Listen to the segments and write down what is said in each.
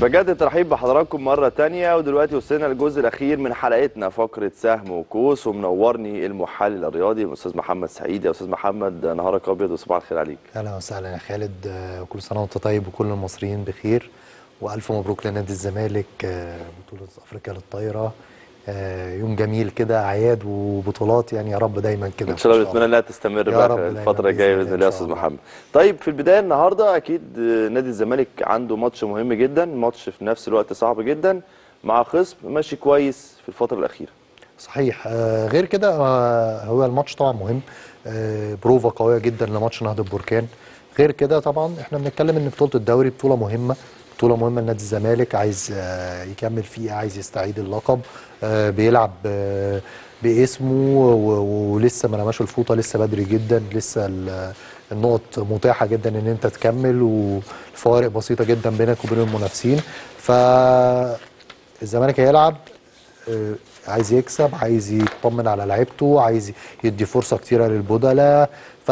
بجد ترحيب بحضراتكم مرة تانية ودلوقتي وصلنا للجزء الأخير من حلقتنا فقرة سهم وكوس ومنورني المحلل الرياضي الأستاذ محمد سعيد يا أستاذ محمد نهارك أبيض وصباح الخير عليك اهلا وسهلا يا خالد آه، وكل سنه وانت طيب وكل المصريين بخير والف مبروك لنادي الزمالك آه، بطوله افريقيا للطايره آه، يوم جميل كده اعياد وبطولات يعني يا رب دايما كده إن شاء الله بنتمنى إنها تستمر يا بقى رب في دايماً الفترة بإذن الجاية الله بإذن إن الله يا شاء أستاذ الله. محمد طيب في البداية النهاردة أكيد آه، نادي الزمالك عنده ماتش مهم جدا ماتش في نفس الوقت صعب جدا مع خصم ماشي كويس في الفترة الأخيرة صحيح آه، غير كده آه، هو الماتش طبعا مهم آه، بروفا قويه جدا لماتش نهضه بركان غير كده طبعا احنا بنتكلم ان بطوله الدوري بطوله مهمه بطوله مهمه لنادي الزمالك عايز آه، يكمل فيها عايز يستعيد اللقب آه، بيلعب آه، باسمه و- ولسه ما رماش الفوطه لسه بدري جدا لسه ال- النقط متاحه جدا ان انت تكمل والفوارق بسيطه جدا بينك وبين المنافسين فالزمالك هيلعب آه، عايز يكسب عايز يطمن على لعيبته عايز يدي فرصه كتيره للبدلاء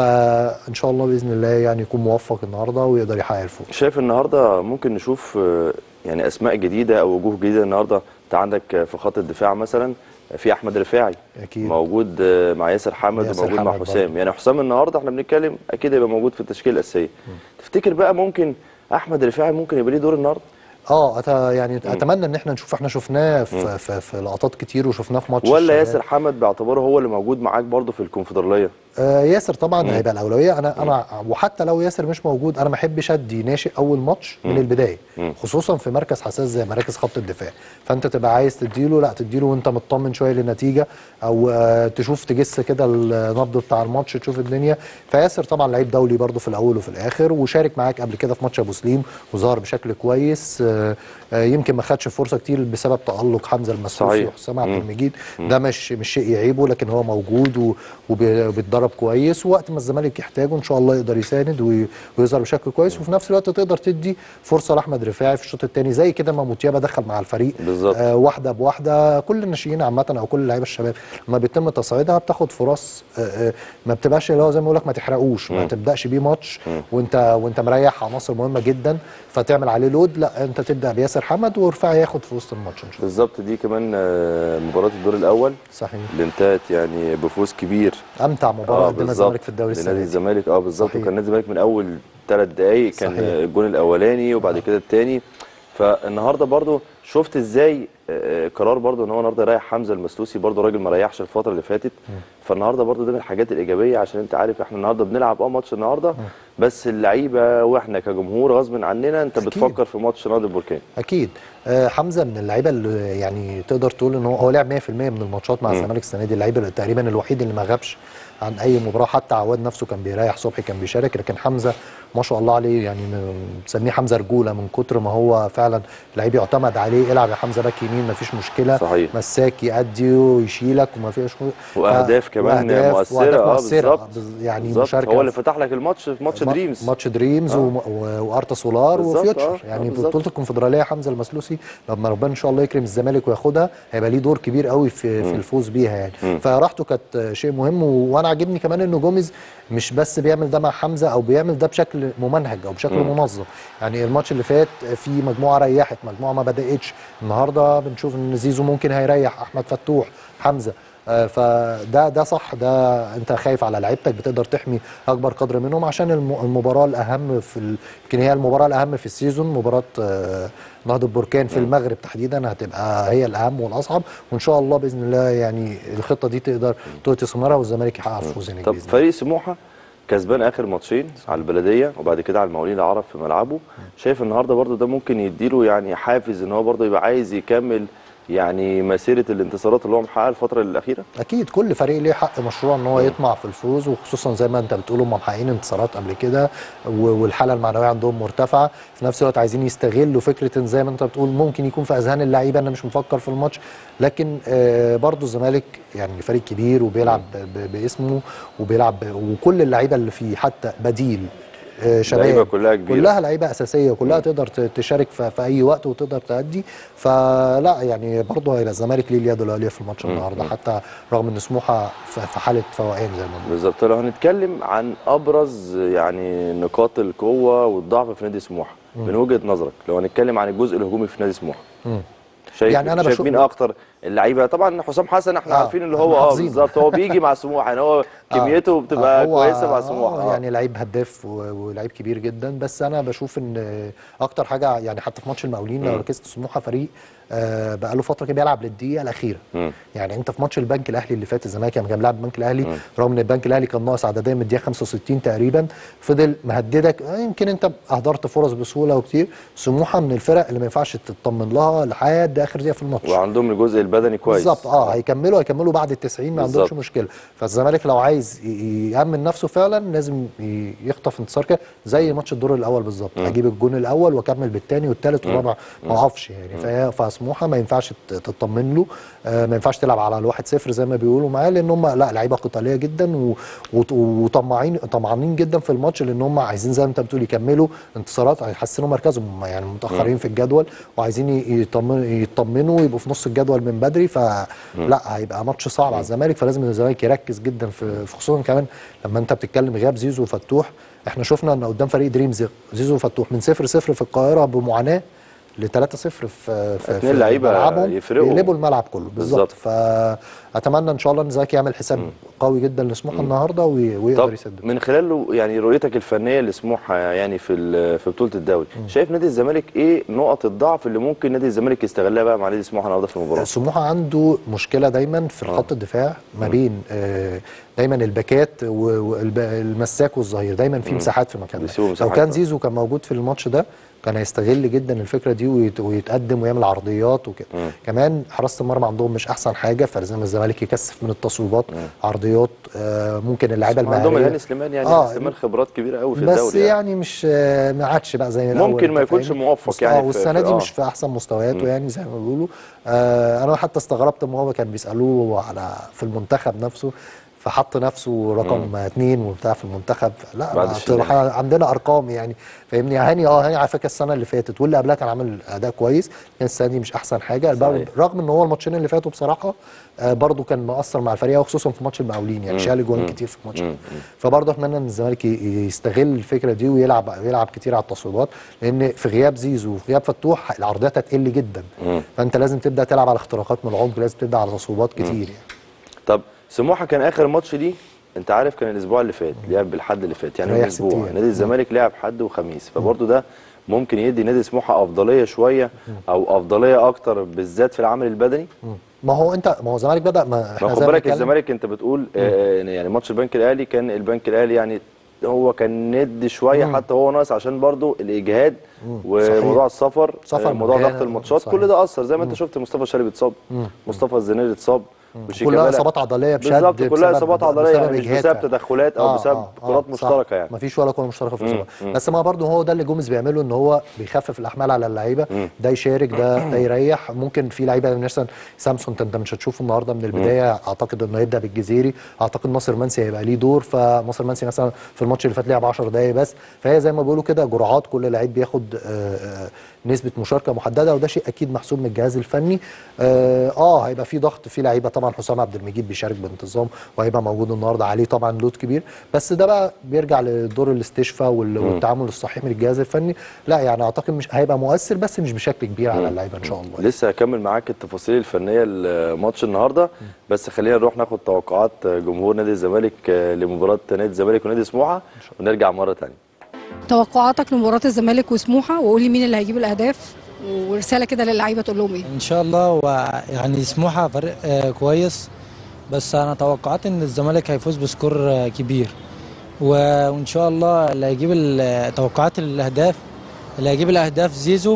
فان شاء الله باذن الله يعني يكون موفق النهارده ويقدر يحقق الفوز شايف النهارده ممكن نشوف آه، يعني اسماء جديده او وجوه جديده النهارده انت عندك آه، في خط الدفاع مثلا في احمد رفاعي اكيد موجود آه، مع ياسر حمد ياسر وموجود مع حمد حسام برضه. يعني حسام النهارده احنا بنتكلم اكيد هيبقى موجود في التشكيله الاساسيه تفتكر بقى ممكن احمد رفاعي ممكن يبقى ليه دور النهارده اه أت... يعني اتمنى ان احنا نشوف احنا شفناه في, في, في لقطات كتير وشفناه في ماتش ولا الشباب. ياسر حمد باعتباره هو اللي موجود معاك برضه في الكونفدراليه آه ياسر طبعا هيبقى الاولويه انا انا وحتى لو ياسر مش موجود انا ما احبش ادي ناشئ اول ماتش من البدايه خصوصا في مركز حساس زي مراكز خط الدفاع فانت تبقى عايز تديله لا تديله وانت مطمن شويه للنتيجه او آه تشوف تجس كده النبض بتاع الماتش تشوف الدنيا فياسر طبعا لعيب دولي برده في الاول وفي الاخر وشارك معاك قبل كده في ماتش ابو سليم وظهر بشكل كويس آه آه يمكن ما خدش فرصه كتير بسبب تالق حمزه المسلوسي صحيح. وحسام عبد المجيد ده مش مش شيء يعيبه لكن هو موجود و- وبي- وبيتدرب كويس ووقت ما الزمالك يحتاجه ان شاء الله يقدر يساند وي- ويظهر بشكل كويس وفي نفس الوقت تقدر تدي فرصه لاحمد رفاعي في الشوط الثاني زي كده ما موتيابا دخل مع الفريق بالظبط. آه واحده بواحده كل الناشئين عامه او كل اللعيبه الشباب لما بيتم تصعيدها بتاخد فرص آه آه ما بتبقاش اللي هو زي ما بقول لك ما تحرقوش ما تبداش بيه ماتش وانت وانت مريح عناصر مهمه جدا فتعمل عليه لود لا انت تبدا بياسر حمد ورفاعي ياخد في وسط الماتش ان شاء الله بالظبط دي كمان آه، مباراه الدور الاول صحيح اللي انتهت يعني بفوز كبير امتع مباراه قدمها بالظبط. الزمالك في الدوري لنادي السنه دي الزمالك اه بالظبط صحيح. وكان نادي الزمالك من اول ثلاث دقائق كان صحيح. الجون الاولاني وبعد كده الثاني فالنهارده برضو شفت ازاي آه، قرار برضو ان هو النهارده يريح حمزه المسلوسي برضو راجل ما ريحش الفتره اللي فاتت فالنهارده برضو ده من الحاجات الايجابيه عشان انت عارف احنا النهارده بنلعب اه ماتش النهارده بس اللعيبه واحنا كجمهور غصب عننا انت أكيد. بتفكر في ماتش نادي البركان اكيد آه حمزه من اللعيبه اللي يعني تقدر تقول ان هو هو لعب 100% من الماتشات مع الزمالك السنه دي اللعيب اللي تقريبا الوحيد اللي ما غابش عن اي مباراه حتى عواد نفسه كان بيريح صبحي كان بيشارك لكن حمزه ما شاء الله عليه يعني بنسميه حمزه رجوله من كتر ما هو فعلا لعيب يعتمد عليه العب يا حمزه باك يمين ما فيش مشكله صحيح. مساك يأدي ويشيلك وما فيش واهداف كمان وأهداف- مؤثره وأهداف اه مؤثرة. بالظبط بز- يعني بالظبط. مشاركه هو اللي فتح لك الماتش في ماتش ما- دريمز ماتش دريمز آه. و... و... وارتا سولار بالظبط، وفيوتشر آه، يعني آه، بالظبط. بطوله الكونفدراليه حمزه المسلوسي لما ربنا ان شاء الله يكرم الزمالك وياخدها هيبقى ليه دور كبير قوي في, في الفوز بيها يعني فراحته كانت شيء مهم و... وانا عاجبني كمان انه جوميز مش بس بيعمل ده مع حمزه او بيعمل ده بشكل ممنهج او بشكل منظم يعني الماتش اللي فات في مجموعه ريحت مجموعه ما بداتش النهارده بنشوف ان زيزو ممكن هيريح احمد فتوح حمزه آه، فده ده صح ده انت خايف على لعيبتك بتقدر تحمي اكبر قدر منهم عشان الم- المباراه الاهم في ال... يمكن هي المباراه الاهم في السيزون مباراه آه، نهضه بركان في المغرب تحديدا هتبقى هي الاهم والاصعب وان شاء الله باذن الله يعني الخطه دي تقدر تؤتي ثمارها والزمالك يحقق فوز هناك طب باذن الله فريق سموحه كسبان اخر ماتشين على البلديه وبعد كده على المقاولين العرب في ملعبه شايف النهارده برضو ده ممكن يديله يعني حافز ان هو برضو يبقى عايز يكمل يعني مسيره الانتصارات اللي هو محققها الفتره الاخيره اكيد كل فريق ليه حق مشروع ان هو يطمع في الفوز وخصوصا زي ما انت بتقول هم محققين انتصارات قبل كده و- والحاله المعنويه عندهم مرتفعه في نفس الوقت عايزين يستغلوا فكره ان زي ما انت بتقول ممكن يكون في اذهان اللعيبه انا مش مفكر في الماتش لكن آه برضو الزمالك يعني فريق كبير وبيلعب ب- ب- باسمه وبيلعب ب- وكل اللعيبه اللي فيه حتى بديل آه، شباب لعيبة كلها كبيرة. كلها لعيبه اساسيه وكلها تقدر ت- تشارك في, في اي وقت وتقدر تأدي فلا يعني برضه هيبقى الزمالك ليه اليد العليا في الماتش النهارده حتى رغم ان سموحه في في حاله فوقان زي ما بنقول بالظبط لو هنتكلم عن ابرز يعني نقاط القوه والضعف في نادي سموحه من وجهه نظرك لو هنتكلم عن الجزء الهجومي في نادي سموحه مم. شايف يعني أنا شايف بشوف- مين اكتر اللعيبه طبعا حسام حسن احنا آه، عارفين اللي هو اه حافظينه. بالظبط هو بيجي مع سموحه يعني هو كميته بتبقى هو- كويسه مع آه، سموحه آه. يعني لعيب هداف و- ولعيب كبير جدا بس انا بشوف ان اكتر حاجه يعني حتى في ماتش المقاولين لو ركزت سموحه فريق آه، بقى له فتره كده بيلعب للدقيقه الاخيره مم. يعني انت في ماتش البنك الاهلي اللي فات الزمالك لما كان بيلعب البنك الاهلي رغم ان البنك الاهلي كان ناقص عدديا من الدقيقه 65 تقريبا فضل مهددك آه، يمكن انت اهدرت فرص بسهوله وكتير سموحه من الفرق اللي ما ينفعش تطمن لها لحد اخر دقيقه في الماتش وعندهم الجزء البدني كويس بالظبط اه هيكملوا هيكملوا بعد ال 90 ما عندهمش بالظبط. مشكله فالزمالك لو عايز ي- يامن نفسه فعلا لازم ي- يخطف انتصار كده زي ماتش الدور الاول بالظبط اجيب الجون الاول واكمل بالثاني والثالث والرابع ما اقفش يعني فهي فسموحه ما ينفعش ت- تطمن له آه ما ينفعش تلعب على الواحد صفر زي ما بيقولوا معاه لان هم لا لعيبه قتاليه جدا و- وط- وطماعين طمعانين جدا في الماتش لان هم عايزين زي ما انت بتقول يكملوا انتصارات هيحسنوا مركزهم هم يعني متاخرين في الجدول وعايزين ي- يطمنوا يطمنوا يبقوا في نص الجدول من بدري فلا هيبقى ماتش صعب على الزمالك فلازم الزمالك يركز جدا في في خصوصا كمان لما انت بتتكلم غياب زيزو وفتوح احنا شفنا ان قدام فريق دريمز زيزو وفتوح من 0 0 في القاهره بمعاناه ل 3 0 في في اتنين لعيبة ملعبهم يفرقوا. يقلبوا الملعب كله بالظبط. بالظبط فاتمنى ان شاء الله ان الزمالك يعمل حساب قوي جدا لسموحه النهارده وي- ويقدر طب يسد من خلال يعني رؤيتك الفنيه لسموحه يعني في ال- في بطوله الدوري شايف نادي الزمالك ايه نقط الضعف اللي ممكن نادي الزمالك يستغلها بقى مع نادي سموحه النهارده في المباراه سموحه عنده مشكله دايما في خط الدفاع ما بين آه، دايما الباكات والمساك والظهير دايما في مساحات في المكان بيسيبوا ده لو مساحات، كان آه. زيزو كان موجود في الماتش ده كان هيستغل جدا الفكره دي ويت- ويتقدم ويعمل عرضيات وكده كمان حراسه المرمى عندهم مش احسن حاجه فلازم الزمالك يكثف من التصويبات عرضيات آه، ممكن اللعيبه عندهم المهاريه الهاني سليمان يعني آه، هاني سليمان خبرات كبيره قوي في بس الدوري يعني, يعني. مش آه، ما عادش بقى زي الاول ممكن ما أنت يكونش فاهمني؟ موفق بس- يعني آه في- والسنه في- دي آه. مش في احسن مستوياته يعني زي ما بيقولوا آه انا حتى استغربت ما هو كان بيسالوه على في المنتخب نفسه فحط نفسه رقم اثنين وبتاع في المنتخب لا بعد ما الشلال. احنا عندنا ارقام يعني فاهمني هاني اه هاني على فكره السنه اللي فاتت واللي قبلها كان عامل اداء كويس كان السنه دي مش احسن حاجه صحيح. رغم ان هو الماتشين اللي فاتوا بصراحه آه برضه كان مؤثر مع الفريق وخصوصا في ماتش المقاولين يعني شال جوان كتير في الماتش ده. فبرضه اتمنى ان الزمالك ي- يستغل الفكره دي ويلعب يلعب كتير على التصويبات لان في غياب زيزو وفي غياب فتوح العرضيات هتقل جدا فانت لازم تبدا تلعب على اختراقات من العمق لازم تبدا على تصويبات كتير يعني طب سموحه كان اخر ماتش ليه انت عارف كان الاسبوع اللي فات لعب بالحد اللي فات يعني من ريح ست اسبوع أيام. نادي الزمالك لعب حد وخميس فبرضه ده ممكن يدي نادي سموحه افضليه شويه او افضليه اكتر بالذات في العمل البدني ما هو انت ما هو الزمالك بدا ما ما احنا خد زي ما بالك بنتكلم- الزمالك انت بتقول آه يعني ماتش البنك الاهلي كان البنك الاهلي يعني هو كان ند شويه حتى هو ناقص عشان برضو الاجهاد وموضوع السفر سفر آه، موضوع مكان، ضغط الماتشات صحيح. كل ده اثر زي ما انت شفت مصطفى شلبي اتصاب مصطفى الزناري اتصاب كلها وشيكابالا- اصابات عضليه بشد بالظبط كلها بسبب- اصابات عضليه بسبب يعني مش إجهاد بسبب فعلا. تدخلات او بسبب كرات مشتركه يعني ما فيش ولا كره مشتركه في الاصابات بس ما برضه هو ده اللي جوميز بيعمله ان هو بيخفف الاحمال على اللعيبه ده يشارك ده ده يريح ممكن في لعيبه يعني مثلا سامسون انت مش هتشوفه النهارده من البدايه اعتقد انه هيبدا بالجزيري اعتقد ناصر منسي هيبقى ليه دور فناصر منسي مثلا في الماتش اللي فات لعب 10 دقائق بس فهي زي ما بيقولوا كده جرعات كل لعيب بياخد آه، آه، نسبه مشاركه محدده وده شيء اكيد محسوب من الجهاز الفني اه, آه هيبقى في ضغط في لعيبه طبعا حسام عبد المجيد بيشارك بانتظام وهيبقى موجود النهارده عليه طبعا لود كبير بس ده بقى بيرجع لدور الاستشفاء وال- والتعامل الصحيح من الجهاز الفني لا يعني اعتقد مش هيبقى مؤثر بس مش بشكل كبير على اللعيبه ان شاء الله لسه هكمل معاك التفاصيل الفنيه لماتش النهارده بس خلينا نروح ناخد توقعات جمهور نادي الزمالك آه، لمباراه نادي الزمالك ونادي سموحه ونرجع مره ثانيه توقعاتك لمباراة الزمالك وسموحة وقولي مين اللي هيجيب الأهداف ورسالة كده للعيبة تقول لهم إيه ان شاء الله هو يعني سموحه فريق آه، كويس بس انا توقعت ان الزمالك هيفوز بسكور آه، كبير و- وان شاء الله اللي هيجيب ال- توقعات الاهداف اللي هيجيب الاهداف زيزو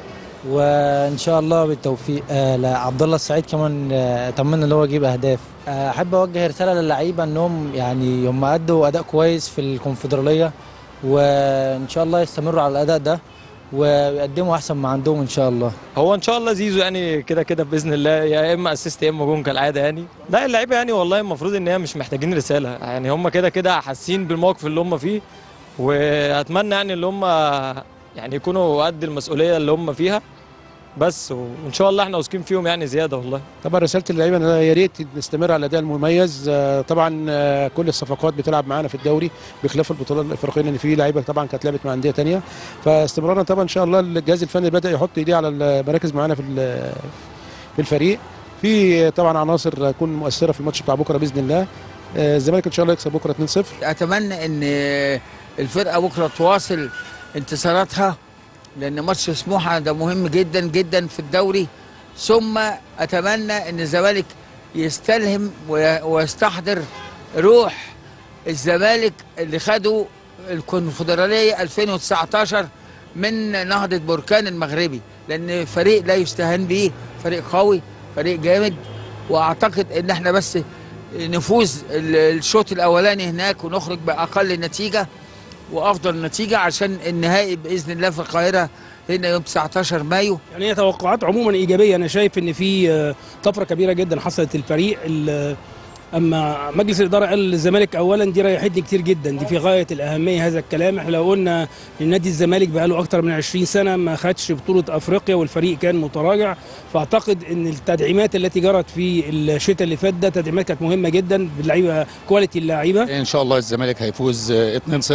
وان شاء الله بالتوفيق آه، لعبد الله السعيد كمان آه، اتمنى ان هو يجيب اهداف آه، احب اوجه رساله للعيبه انهم يعني هم ادوا اداء كويس في الكونفدراليه وان شاء الله يستمروا على الاداء ده ويقدموا احسن ما عندهم ان شاء الله هو ان شاء الله زيزو يعني كده كده باذن الله يا اما اسيست يا اما جون كالعاده يعني لا اللعيبه يعني والله المفروض ان هي مش محتاجين رساله يعني هم كده كده حاسين بالموقف اللي هم فيه واتمنى يعني اللي هم يعني يكونوا قد المسؤوليه اللي هم فيها بس وان شاء الله احنا واثقين فيهم يعني زياده والله طبعا رساله اللعيبه إن يا ريت نستمر على الاداء المميز آه، طبعا آه، كل الصفقات بتلعب معانا في الدوري بخلاف البطولات الافريقيه لان في لعيبه طبعا كانت لعبت مع انديه تانية فاستمرارنا طبعا ان شاء الله الجهاز الفني بدا يحط ايديه على المراكز معانا في ال- في الفريق في طبعا عناصر تكون مؤثره في الماتش بتاع بكره باذن الله آه، الزمالك ان شاء الله يكسب بكره 2-0 اتمنى ان الفرقه بكره تواصل انتصاراتها لان ماتش سموحه ده مهم جدا جدا في الدوري ثم اتمنى ان الزمالك يستلهم وي- ويستحضر روح الزمالك اللي خدوا الكونفدراليه 2019 من نهضه بركان المغربي لان فريق لا يستهان به فريق قوي فريق جامد واعتقد ان احنا بس نفوز ال- الشوط الاولاني هناك ونخرج باقل نتيجه وافضل نتيجه عشان النهائي باذن الله في القاهره هنا يوم 19 مايو يعني هي توقعات عموما ايجابيه انا شايف ان في آه، طفره كبيره جدا حصلت الفريق ال- اما مجلس الاداره قال للزمالك اولا دي ريحتني كتير جدا دي في غايه الاهميه هذا الكلام احنا لو قلنا ان نادي الزمالك بقى له اكتر من 20 سنه ما خدش بطوله افريقيا والفريق كان متراجع فاعتقد ان التدعيمات التي جرت في الشتاء اللي فات ده تدعيمات كانت مهمه جدا باللعيبه كواليتي اللعيبه ان شاء الله الزمالك هيفوز آه، 2-0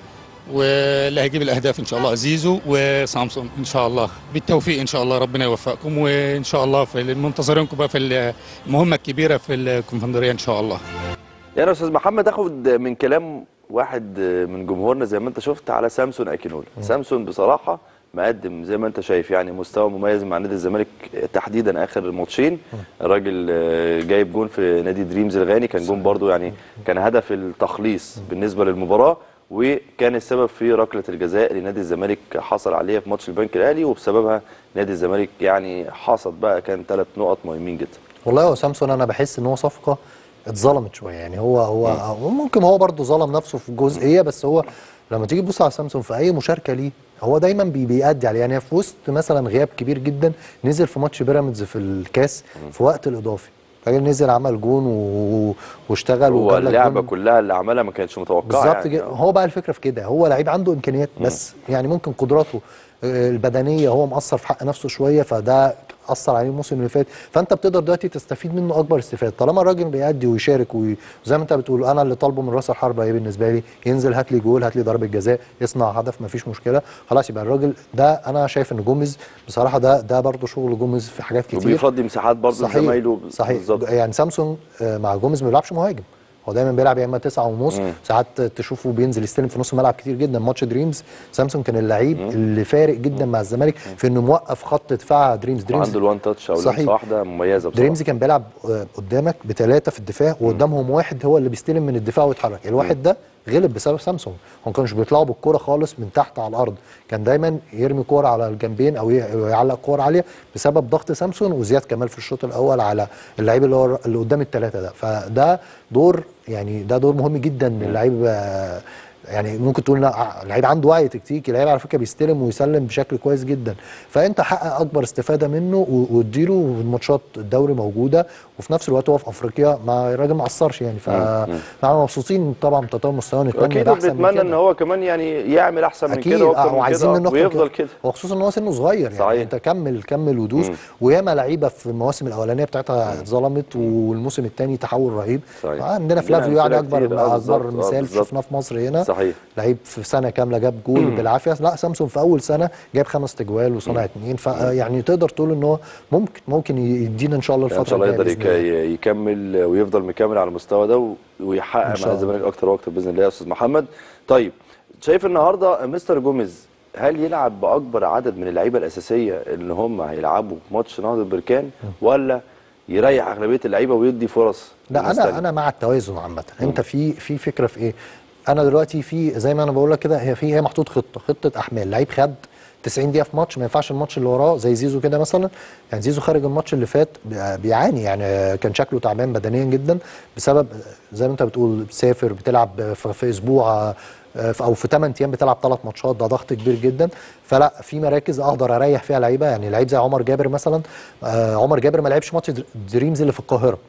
واللي هيجيب الاهداف ان شاء الله زيزو وسامسون ان شاء الله بالتوفيق ان شاء الله ربنا يوفقكم وان شاء الله في منتظرينكم بقى في المهمه الكبيره في الكونفدراليه ان شاء الله يعني يا استاذ محمد اخد من كلام واحد من جمهورنا زي ما انت شفت على سامسون اكينولا سامسون بصراحه مقدم زي ما انت شايف يعني مستوى مميز مع نادي الزمالك تحديدا اخر ماتشين الراجل آه، جايب جون في نادي دريمز الغاني كان جون برضو يعني كان هدف التخليص بالنسبه للمباراه وكان السبب في ركله الجزاء اللي نادي الزمالك حصل عليها في ماتش البنك الاهلي وبسببها نادي الزمالك يعني حصد بقى كان ثلاث نقط مهمين جدا والله هو سامسون انا بحس ان هو صفقه اتظلمت شويه يعني هو هو هو ممكن هو برضه ظلم نفسه في جزئيه بس هو لما تيجي تبص على سامسون في اي مشاركه ليه هو دايما بي بيأدي عليه يعني في وسط مثلا غياب كبير جدا نزل في ماتش بيراميدز في الكاس في وقت الاضافي الراجل نزل عمل جون و... واشتغل هو وجاب لك اللعبه جون. كلها اللي عملها ما كانتش متوقعه بالظبط يعني. كده هو بقى الفكره في كده هو لعيب عنده امكانيات بس يعني ممكن قدراته آه، البدنيه هو مقصر في حق نفسه شويه فده اثر عليه الموسم اللي فات فانت بتقدر دلوقتي تستفيد منه اكبر استفاده طالما الراجل بيأدي ويشارك وي- وزي ما انت بتقول انا اللي طالبه من راس الحربه ايه بالنسبه لي ينزل هات لي جول هات لي ضربه جزاء يصنع هدف مفيش مشكله خلاص يبقى الراجل ده انا شايف ان جوميز بصراحه ده ده برضه شغل جوميز في حاجات كتير وبيفضي مساحات برضه صحيح لزمايله صحيح بالظبط يعني سامسونج آه، مع جوميز ما بيلعبش مهاجم هو دايما بيلعب يا اما تسعة ونص مم. ساعات تشوفه بينزل يستلم في نص الملعب كتير جدا ماتش دريمز سامسونج كان اللعيب اللي فارق جدا مع الزمالك في انه موقف خط دفاع دريمز دريمز وعنده الوان تاتش او صحيح. لمسه واحده مميزه بصراحه دريمز كان بيلعب آه، قدامك بثلاثه في الدفاع وقدامهم واحد هو اللي بيستلم من الدفاع ويتحرك الواحد ده غلب بسبب سامسونج هم ما كانوش بيطلعوا بالكوره خالص من تحت على الارض كان دايما يرمي كوره على الجنبين او ي- يعلق كوره عاليه بسبب ضغط سامسون وزياد كمال في الشوط الاول على اللعيب اللي هو اللي قدام الثلاثه ده فده دور يعني ده دور مهم جدا ان اللعيب آه، يعني ممكن تقول لا اللعيب عنده وعي تكتيكي اللعيب على فكره بيستلم ويسلم بشكل كويس جدا فانت حقق اكبر استفاده منه و- واديله الماتشات الدوري موجوده وفي نفس الوقت هو في افريقيا ما الراجل ما قصرش يعني ف فاحنا مبسوطين طبعا بتطور مستواه نتمنى اكيد يبقى احسن من بنتمنى كده ان هو كمان يعني يعمل احسن من اكيد كده واكتر اه من وعايزين كده منه أكتر ويفضل كده وخصوصا ان هو سنه صغير يعني صحيح. انت كمل كمل ودوس مم. وياما لعيبه في المواسم الاولانيه بتاعتها اتظلمت والموسم الثاني تحول رهيب صحيح. عندنا عندنا فلافيو يعني أمثلة اكبر كتير. آه، اكبر بالظبط. آه، مثال بالظبط. شفناه في مصر هنا صحيح لعيب في سنه كامله جاب جول بالعافيه لا سامسون في اول سنه جاب خمس تجوال وصنع اثنين فيعني تقدر تقول ان هو ممكن ممكن يدينا ان شاء الله يعني ان الفتره شاء الله الجايه يقدر بإذن الله. يك- يكمل ويفضل مكمل على المستوى ده و- إن ويحقق شاء مع الله. الزمالك اكتر واكتر باذن الله يا استاذ محمد طيب شايف النهارده مستر جوميز هل يلعب باكبر عدد من اللعيبه الاساسيه اللي هم هيلعبوا في ماتش نهضه بركان ولا يريح اغلبيه اللعيبه ويدي فرص لا لناس انا تانية؟ انا مع التوازن عامه انت في في فكره في ايه انا دلوقتي في زي ما انا بقول لك كده هي في هي محطوط خطه خطه احمال لعيب خد 90 دقيقه في ماتش ما ينفعش الماتش اللي وراه زي زيزو كده مثلا يعني زيزو خارج الماتش اللي فات بي- بيعاني يعني كان شكله تعبان بدنيا جدا بسبب زي ما انت بتقول بتسافر بتلعب في, في اسبوع آه، في- او في 8 ايام بتلعب ثلاث ماتشات ده ضغط كبير جدا فلا في مراكز اقدر اريح فيها لعيبه يعني لعيب زي عمر جابر مثلا آه، عمر جابر ما لعبش ماتش در- دريمز اللي في القاهره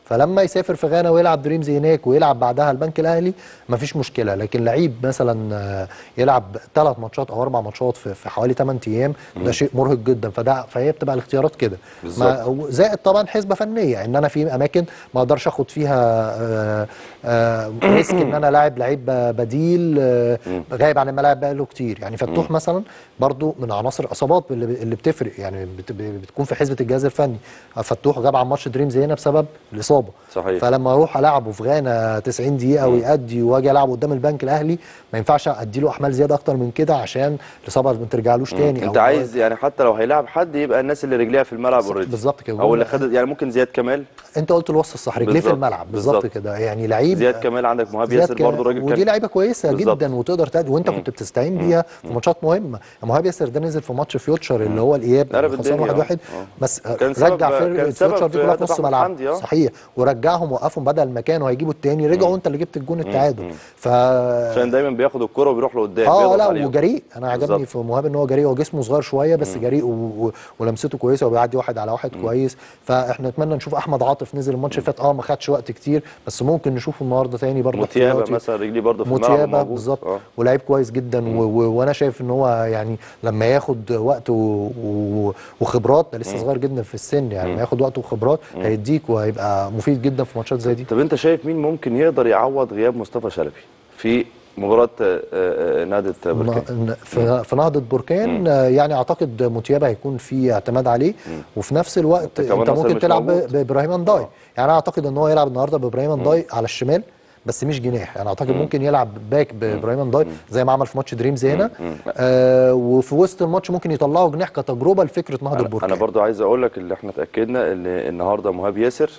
فلما يسافر في غانا ويلعب دريمز هناك ويلعب بعدها البنك الاهلي مفيش مشكله لكن لعيب مثلا آه، يلعب ثلاث ماتشات او اربع ماتشات في, في حوالي 8 ايام ده شيء مرهق جدا فده فهي بتبقى الاختيارات كده ما- بالظبط. زائد طبعا حسبه فنيه ان انا في اماكن ما اقدرش اخد فيها آه، آه، ريسك ان انا لاعب لعيب بديل آه، غايب عن الملاعب بقاله كتير يعني فتوح مثلا برضو من عناصر الاصابات اللي اللي بتفرق يعني بت- بتكون في حسبه الجهاز الفني فتوح غاب عن ماتش دريمز هنا بسبب الاصابه صحيح. فلما اروح العبه في غانا 90 دقيقه ويأدي واجي العبه قدام البنك الاهلي ما ينفعش ادي له احمال زياده اكتر من كده عشان الاصابه ما ترجعلوش تاني انت أو- عايز يعني حتى لو هيلاعب حد يبقى الناس اللي رجليها في الملعب اوريدي بالظبط كده او اللي خدت يعني ممكن زياد كمال انت قلت الوسط الصح رجليه في بالظبط، الملعب بالظبط بالظبط. كده يعني لعيب زياد كمال عندك مهاب زياد ياسر كان- برضه راجل ودي كان لعيبه كويسه بالظبط. جدا وتقدر تأدي وانت كنت بتستعين بيها في ماتشات مهمه مهاب ياسر ده نزل في ماتش فيوتشر اللي هو الاياب قلب خسران الدنيا، واحد واحد اه. بس كان رجع سبب- فرقه كان سبب فيوتشر دي في كلها في هدف نص أحمد ملعب حمدي، اه. صحيح ورجعهم وقفهم بدل ما كانوا هيجيبوا التاني رجعوا وانت اللي جبت الجون التعادل ف عشان دايما بياخد الكرة وبيروح لقدام اه بيضغط لا عليهم. وجريء انا عجبني بالظبط. في مهاب ان هو جريء هو جسمه صغير شويه بس جريء و... و... ولمسته كويسه وبيعدي واحد على واحد كويس فاحنا نتمنى نشوف احمد عاطف نزل الماتش اللي فات اه ما خدش وقت كتير بس ممكن نشوفه النهارده تاني برضه متيابة احتياطي. مثلا رجلي برضه في الملعب موتيابا موجود. بالظبط اه. ولعيب كويس جدا و... و... وانا شايف ان هو يعني لما ياخد وقت و... و... وخبرات ده لسه صغير جدا في السن يعني لما ياخد وقت وخبرات هيديك وهيبقى مفيد جدا في ماتشات زي دي طب انت شايف مين ممكن يقدر يعوض غياب مصطفى شلبي في مباراة آه، آه، نادي بركان ن- في في نهضه بركان آه، يعني اعتقد موتيابا هيكون في اعتماد عليه وفي نفس الوقت انت كمان انت ناصر ممكن مش تلعب ب- موجود. بابراهيم انداي يعني انا اعتقد ان هو يلعب النهارده بابراهيم انداي على الشمال بس مش جناح يعني اعتقد ممكن يلعب باك بابراهيم انداي زي ما عمل في ماتش دريمز هنا آه وفي وسط الماتش ممكن يطلعوا جناح كتجربه لفكره نهضه انا, بركان أنا برضو عايز اقول لك اللي احنا اتاكدنا ان النهارده مهاب ياسر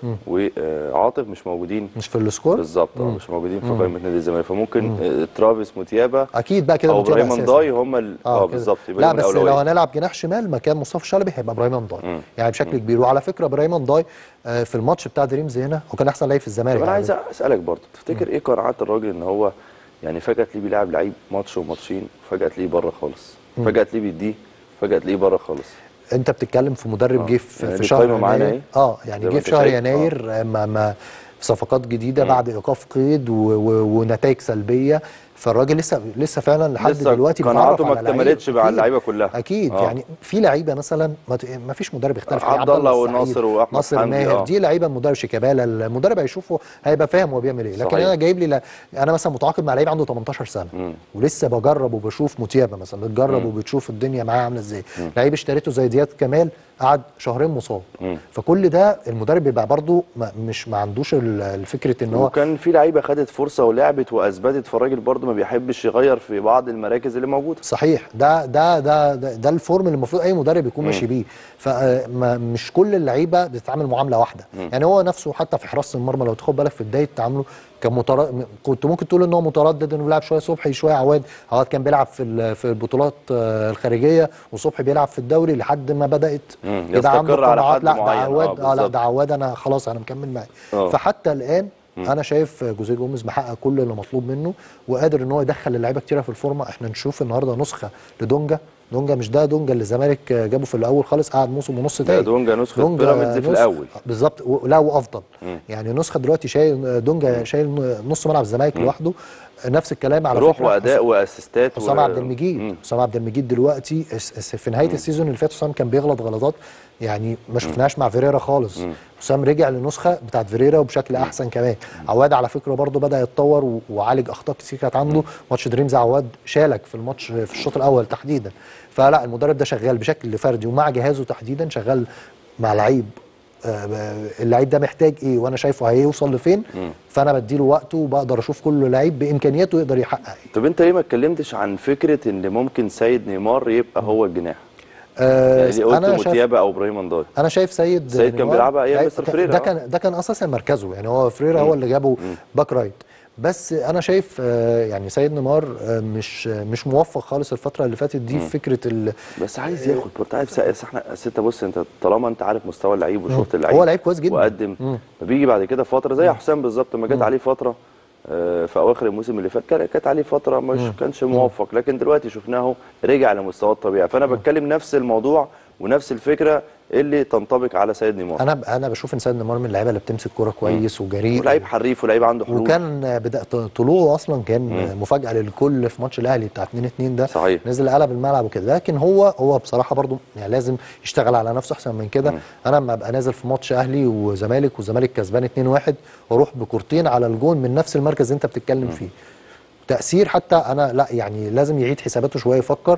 وعاطف مش موجودين مش في السكور بالظبط اه مش موجودين في قائمه نادي الزمالك فممكن آه، ترافيس موتيابا اكيد بقى كده او موتيابا ابراهيم أساسي. انداي هم ال- اه كده. بالظبط يبقى لا من بس لو الأولوية. هنلعب جناح شمال مكان مصطفى شلبي هيبقى ابراهيم انداي يعني بشكل كبير وعلى فكره ابراهيم انداي آه، في الماتش بتاع دريمز هنا هو كان احسن لعيب في الزمالك طب انا يعني. عايز اسالك برضه تفتكر ايه قناعات الراجل ان هو يعني فجاه تلاقيه بيلعب لعيب ماتش وماتشين فجاه تلاقيه بره خالص فجاه تلاقيه بيديه فجاه تلاقيه بره خالص انت بتتكلم في مدرب آه. جه في, يعني في دي شهر قايمة معانا يناير اهي. اه يعني زي ما جه انت في شهر شايف. يناير آه. ما ما صفقات جديده بعد ايقاف قيد و- و- ونتائج سلبيه فالراجل لسه لسه فعلا لحد لسه دلوقتي قناعاته بيتعرف ما على لعيبة. اكتملتش مع أكيد. اللعيبه كلها اكيد آه. يعني في لعيبه مثلا ما ت- ما فيش مدرب يختلف عليه. عبد الله السعيد، وناصر وأحمد ناصر حمدي، ماهر آه. دي لعيبه المدرب شيكابالا المدرب هيشوفه هيبقى فاهم هو بيعمل ايه لكن صحيح. انا جايب لي لا انا مثلا متعاقد مع لعيب عنده 18 سنه مم. ولسه بجرب وبشوف موتيابا مثلا بتجرب وبتشوف الدنيا معاه عامله ازاي لعيب اشتريته زي زياد كمال قعد شهرين مصاب مم. فكل ده المدرب بيبقى برضه ما مش ما عندوش ال- الفكره ان هو وكان في لعيبه خدت فرصه ولعبت واثبتت فالراجل برضه ما بيحبش يغير في بعض المراكز اللي موجوده صحيح ده ده ده ده, ده الفورم اللي المفروض اي مدرب يكون ماشي بيه فمش كل اللعيبه بتتعامل معامله واحده يعني هو نفسه حتى في حراسه المرمى لو تاخد بالك في بدايه تعامله كان متر... كنت ممكن تقول ان هو متردد انه بيلعب شويه صبحي شويه عواد عواد كان بيلعب في ال- في البطولات آه، الخارجيه وصبحي بيلعب في الدوري لحد ما بدات مم. يبقى عنده يستقر على قناعات حد لا ده معين. آه، عواد اه لا بالظبط. ده عواد انا خلاص انا مكمل معاه آه. فحتى الان انا شايف جوزيه جوميز محقق كل اللي مطلوب منه وقادر ان هو يدخل اللعيبه كتيره في الفورمه احنا نشوف النهارده نسخه لدونجا دونجا مش ده دونجا اللي الزمالك جابه في الاول خالص قعد موسم ونص تاني دونجا نسخة بيراميدز في نسخة- الأول. بالظبط و- لا وافضل يعني نسخه دلوقتي شايل دونجا شايل نص ملعب الزمالك لوحده نفس الكلام على روح فكره واداء واسيستات حسام و- عبد المجيد مم. حسام عبد المجيد دلوقتي اس- اس- في نهايه السيزون اللي فات حسام كان بيغلط غلطات يعني ما شفناهاش مع فيريرا خالص حسام رجع للنسخه بتاعت فيريرا وبشكل احسن كمان عواد على فكره برضه بدا يتطور و- وعالج اخطاء كتير كانت عنده ماتش دريمز عواد شالك في الماتش في الشوط الاول تحديدا فلا المدرب ده شغال بشكل فردي ومع جهازه تحديدا شغال مع لعيب آه، اللعيب ده محتاج ايه وانا شايفه هيوصل لفين فانا بديله وقته وبقدر اشوف كل لعيب بامكانياته يقدر يحقق ايه طب انت ليه ما اتكلمتش عن فكره ان ممكن سيد نيمار يبقى هو الجناح آه يعني ليه قلت انا شايف موتيابا او ابراهيم انداي انا شايف سيد سيد كان نيمار بيلعبها أيام لعيب- مستر كان- فريرا، ده آه. كان ده كان اساسا مركزه يعني هو فريرا هو اللي جابه باك رايت بس انا شايف آه، يعني سيد نيمار آه، مش مش موفق خالص الفتره اللي فاتت دي في فكره ال بس عايز ياخد برضه عارف سا- احنا أصل انت بص انت طالما انت عارف مستوى اللعيب وشفت اللعيب هو لعيب كويس جدا. وقدم مم. فبيجي بعد كده فتره زي حسام بالظبط لما جت عليه فتره آه، في اواخر الموسم اللي فات كان- كانت عليه فتره مش كانش موفق لكن دلوقتي شفناه رجع لمستواه الطبيعي فانا بتكلم نفس الموضوع ونفس الفكره اللي تنطبق على سيد نيمار انا انا بشوف ان سيد نيمار من اللعيبه اللي بتمسك كوره كويس وجريء ولعيب حريف ولعيب عنده حلول وكان بدا طلوعه اصلا كان مم. مفاجاه للكل في ماتش الاهلي بتاع 2 2 ده صحيح نزل قلب الملعب وكده لكن هو هو بصراحه برضو يعني لازم يشتغل على نفسه احسن من كده مم. انا لما ابقى نازل في ماتش اهلي وزمالك والزمالك كسبان 2 1 واروح بكورتين على الجون من نفس المركز اللي انت بتتكلم فيه تاثير حتى انا لا يعني لازم يعيد حساباته شويه يفكر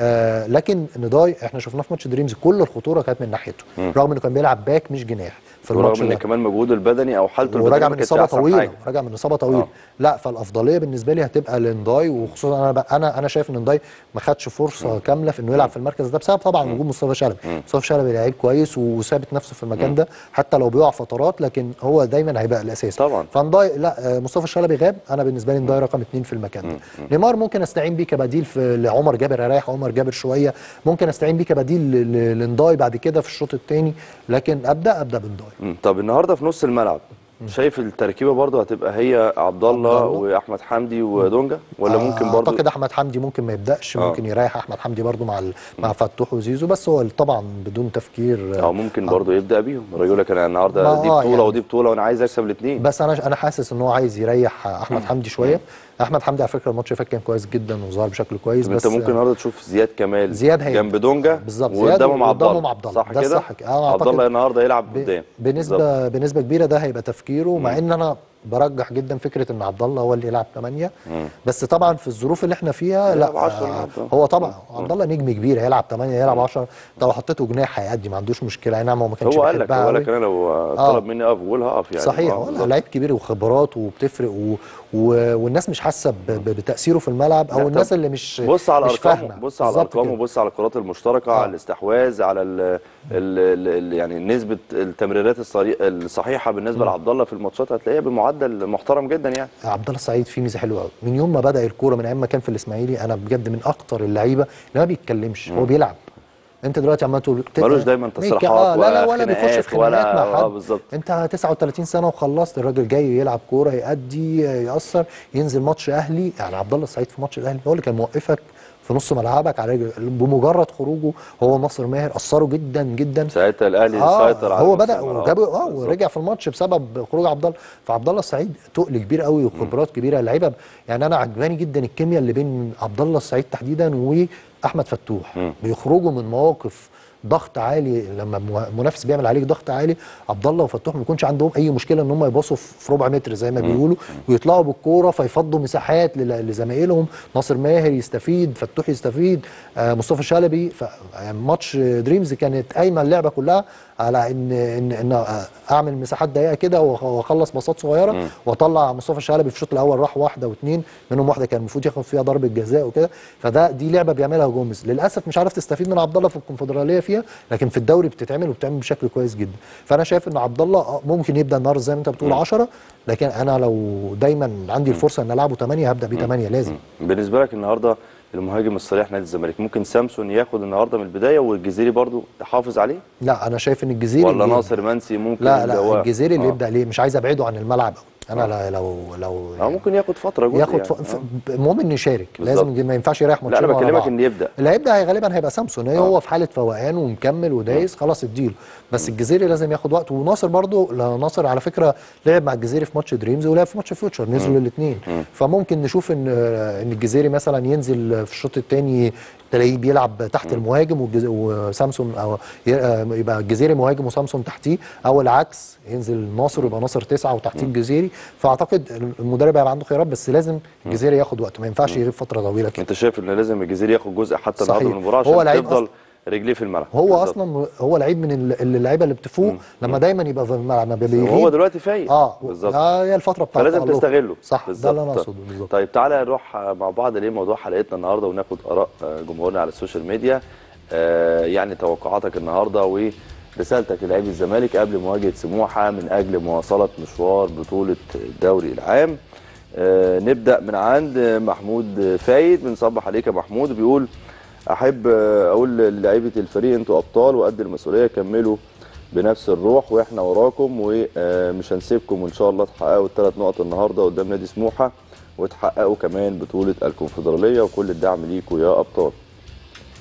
آه لكن نضاي احنا شفناه في ماتش دريمز كل الخطوره كانت من ناحيته مم. رغم انه كان بيلعب باك مش جناح في الماتش ورغم ان ده كمان مجهوده البدني او حالته البدنيه وراجع ما من كانتش اصابه أحسن طويله حاجة. راجع من اصابه طويله آه. لا فالافضليه بالنسبه لي هتبقى لنداي وخصوصا انا بقى انا انا شايف ان نداي ما خدش فرصه كامله في انه يلعب في المركز ده بسبب طبعا وجود مصطفى شلبي مم. مصطفى شلبي لعيب كويس وثابت نفسه في المكان ده حتى لو بيقع فترات لكن هو دايما هيبقى الاساسي طبعا فنداي لا آه، مصطفى شلبي غاب انا بالنسبه لي نداي رقم اثنين في المكان ده نيمار ممكن استعين بيه كبديل في لعمر جابر اريح عمر جابر شويه ممكن استعين بيه كبديل ل- ل- لنداي بعد كده في الشوط الثاني لكن ابدا ابدا بنداي مم. طب النهارده في نص الملعب شايف التركيبه برضو هتبقى هي عبد الله عبد الله. واحمد حمدي ودونجا ولا آه، ممكن برضو اعتقد احمد حمدي ممكن ما يبداش آه. ممكن يريح احمد حمدي برضو مع ال... مع فتوح وزيزو بس هو طبعا بدون تفكير او ممكن برضو يبدا بيهم الراجل يقول لك انا النهارده ما دي آه بطوله يعني. ودي بطوله وانا عايز اكسب الاثنين بس انا انا حاسس ان هو عايز يريح احمد حمدي شويه احمد حمدي على فكره الماتش اللي فات كان كويس جدا وظهر بشكل كويس انت بس ممكن النهارده تشوف زياد كمال زياد هيبدأ. جنب دونجا بالظبط، زياد وقدامهم عبد وقدامهم الله عبد الله. صح ده كده الصح. آه، عبد أعتقد الله النهارده يلعب ب- قدام بالظبط. بنسبه بنسبه كبيره ده هيبقى تفكيره مع ان انا برجح جدا فكره ان عبد الله هو اللي يلعب 8 مم. بس طبعا في الظروف اللي احنا فيها لا يلعب 10 آه، النهاردة. هو طبعا عبد الله نجم كبير هيلعب 8 يلعب 10 انت لو حطيته جناح هيأدي ما عندوش مشكله اي نعم هو ما كانش هو قال لك بيحبها هو قال أوي. لك انا لو آه. طلب مني اقف جول هقف يعني صحيح آه، هو بالظبط. لعيب كبير وخبرات وبتفرق و... و... والناس مش حاسه ب... ب... بتاثيره في الملعب لا، او طب الناس اللي مش بص على مش ارقامه فاهمه بص على بالظبط ارقامه كده. بص على الكرات المشتركه آه. على الاستحواذ على ال ال ال ال يعني نسبه التمريرات الصري- الصحيحه بالنسبه لعبد الله في الماتشات هتلاقيها بمعدل محترم جدا يعني عبد الله السعيد فيه ميزه حلوه قوي من يوم ما بدا الكوره من ايام ما كان في الاسماعيلي انا بجد من اكتر اللعيبه اللي ما بيتكلمش هو بيلعب انت دلوقتي عمال تقول ملوش دايما ميكا- تصريحات آه لا لا ولا ولا بيخش في خناقات ولا- خناقات مع آه، حد بالظبط. انت 39 سنه وخلصت الراجل جاي يلعب كوره يأدي يأثر ينزل ماتش اهلي يعني عبد الله السعيد في ماتش الاهلي هو اللي كان موقفك في نص ملعبك على رجل بمجرد خروجه هو ناصر ماهر اثروا جدا جدا ساعتها الاهلي آه سيطر على هو نص بدا الملعب. وجاب اه بالظبط. ورجع في الماتش بسبب خروج عبد الله فعبد الله السعيد تقل كبير قوي وخبرات كبيره اللعيبه يعني انا عجباني جدا الكيمياء اللي بين عبد الله السعيد تحديدا واحمد فتوح مم. بيخرجوا من مواقف ضغط عالي لما مو- منافس بيعمل عليك ضغط عالي عبد الله وفتوح ما يكونش عندهم اي مشكله ان هم يباصوا في ربع متر زي ما بيقولوا ويطلعوا بالكوره فيفضوا مساحات لل- لزمايلهم ناصر ماهر يستفيد فتوح يستفيد آه مصطفى شلبي ف- يعني ماتش دريمز كانت قايمه اللعبه كلها على ان ان ان اعمل مساحات ضيقه كده وأخ- واخلص باصات صغيره واطلع مصطفى شلبي في الشوط الاول راح واحده واثنين منهم واحده كان المفروض ياخد فيها ضربه جزاء وكده فده دي لعبه بيعملها جوميز للاسف مش عارف تستفيد من عبد الله في الكونفدراليه فيها لكن في الدوري بتتعمل وبتعمل بشكل كويس جدا فانا شايف ان عبد الله آه ممكن يبدا النهارده زي ما انت بتقول 10 لكن انا لو دايما عندي الفرصه ان العبه 8 هبدا بيه 8 لازم بالنسبه لك النهارده المهاجم الصريح نادي الزمالك ممكن سامسون ياخد النهارده من البدايه والجزيري برضو تحافظ عليه لا انا شايف ان الجزيري ولا اللي- ناصر منسي ممكن لا اللي لا هو- الجزيري اللي آه. يبدا ليه مش عايز ابعده عن الملعب قوي انا لا لو لو اه ممكن ياخد فتره جزء ياخد يعني. ف... ف... آه. المهم انه يشارك بالظبط. لازم ما ينفعش يريح لا ماتشين انا ورا بكلمك بعض. ان يبدا اللي هيبدا غالبا هيبقى سامسون هي آه. هو في حاله فوقان ومكمل ودايس خلاص اديله بس الجزيري لازم ياخد وقت وناصر برضو لا ناصر على فكره لعب مع الجزيري في ماتش دريمز ولعب في ماتش فيوتشر نزلوا الاثنين فممكن نشوف ان ان الجزيري مثلا ينزل في الشوط الثاني تلاقيه بيلعب تحت المهاجم والجز... وسامسون او ي- آه، يبقى الجزيري مهاجم وسامسون تحتيه او العكس ينزل ناصر يبقى ناصر تسعه وتحتيه الجزيري فاعتقد المدرب هيبقى عنده خيارات بس لازم الجزيري ياخد وقت ما ينفعش يغيب فتره طويله كده انت شايف ان لازم الجزيري ياخد جزء حتى النهارده صحيح. من المباراه هو عشان لعيب تفضل رجليه في الملعب هو بالظبط. اصلا هو لعيب من ال- اللعيبه اللي بتفوق لما دايما يبقى في الملعب ما بيغيب وهو دلوقتي فايق اه بالظبط اه هي الفتره بتاعت فلازم تألقه. تستغله صح ده اللي انا بالظبط. اقصده بالظبط طيب تعالى نروح مع بعض ليه موضوع حلقتنا النهارده وناخد اراء آه، جمهورنا على السوشيال ميديا آه، يعني توقعاتك النهارده ورسالتك للاعبي الزمالك قبل مواجهه سموحه من اجل مواصله مشوار بطوله الدوري العام آه، نبدا من عند محمود فايد بنصبح عليك يا محمود بيقول احب آه، اقول للاعيبه الفريق انتوا ابطال وقد المسؤوليه كملوا بنفس الروح واحنا وراكم ومش هنسيبكم وان شاء الله تحققوا الثلاث نقط النهارده قدام نادي سموحه وتحققوا كمان بطوله الكونفدراليه وكل الدعم ليكم يا ابطال.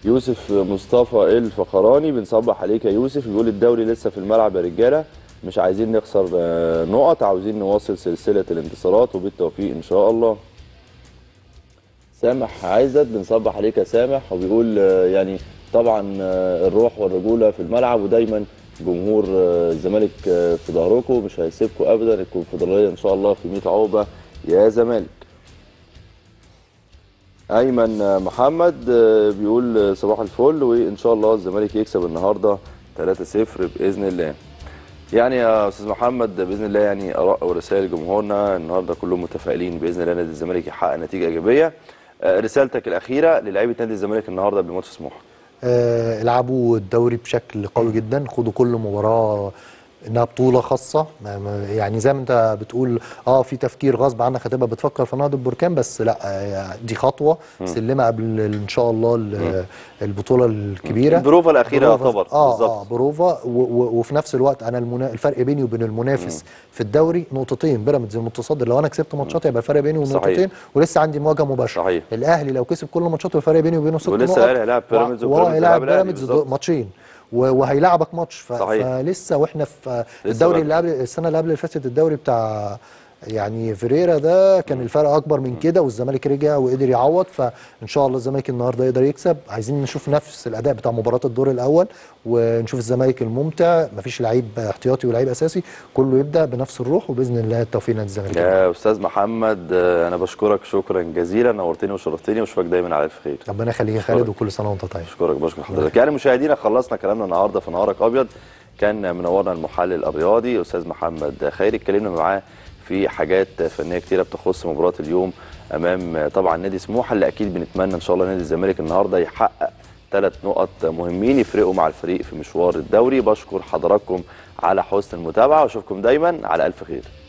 يوسف مصطفى الفخراني بنصبح عليك يا يوسف بيقول الدوري لسه في الملعب يا رجاله مش عايزين نخسر آه، نقط عاوزين نواصل سلسله الانتصارات وبالتوفيق ان شاء الله سامح عايزت بنصبح عليك يا سامح وبيقول آه، يعني طبعا آه، الروح والرجوله في الملعب ودايما جمهور آه، الزمالك آه، في ظهركم مش هيسيبكم ابدا الكونفدراليه ان شاء الله في 100 عقبه يا زمالك ايمن آه، محمد آه، بيقول آه، صباح الفل وان شاء الله الزمالك يكسب النهارده 3-0 باذن الله يعني يا استاذ محمد باذن الله يعني اراء ورسائل جمهورنا النهارده كلهم متفائلين باذن الله نادي الزمالك يحقق نتيجه ايجابيه آه، رسالتك الاخيره للاعيبه نادي الزمالك النهارده قبل ماتش سموحه آه، العبوا الدوري بشكل قوي جدا خدوا كل مباراه انها بطوله خاصه ما- ما- يعني زي ما انت بتقول اه في تفكير غصب عنك هتبقى بتفكر في نهضه البركان بس لا آه، دي خطوه سلمه قبل ال- ان شاء الله ال- البطوله الكبيره البروفه الاخيره بروفا- يعتبر اه بالظبط اه بروفا و- و- وفي نفس الوقت انا المنا... الفرق بيني وبين المنافس في الدوري نقطتين بيراميدز المتصدر لو انا كسبت ماتشات يبقى الفرق بيني صحيح. ونقطتين ولسه عندي مواجهه مباشره صحيح. الاهلي لو كسب كل ماتشاته الفرق بيني وبينه ست ولسه نقط الأهلي هيلاعب بيراميدز و- وبيراميدز وهيلاعب هيلاعب الأهلي بيراميدز بالظبط. ماتشين و- وهيلاعبك ماتش ف... صحيح. فلسه واحنا في لسه الدوري بدري. اللي قبل السنه اللي قبل اللي فاتت الدوري بتاع يعني فيريرا ده كان الفرق اكبر من كده والزمالك رجع وقدر يعوض فان شاء الله الزمالك النهارده يقدر يكسب عايزين نشوف نفس الاداء بتاع مباراه الدور الاول ونشوف الزمالك الممتع مفيش لعيب احتياطي ولعيب اساسي كله يبدا بنفس الروح وباذن الله التوفيق نادي الزمالك يا استاذ محمد آه، انا بشكرك شكرا جزيلا نورتني وشرفتني واشوفك دايما على الف خير ربنا يخليك يا خالد وكل سنه وانت طيب اشكرك بشكر حضرتك يعني مشاهدينا خلصنا كلامنا النهارده في نهارك ابيض كان منورنا المحلل الرياضي استاذ محمد خيري اتكلمنا معاه في حاجات فنيه كتيره بتخص مباراه اليوم امام طبعا نادي سموحه اللي اكيد بنتمنى ان شاء الله نادي الزمالك النهارده يحقق ثلاث نقط مهمين يفرقوا مع الفريق في مشوار الدوري بشكر حضراتكم على حسن المتابعه واشوفكم دايما على الف خير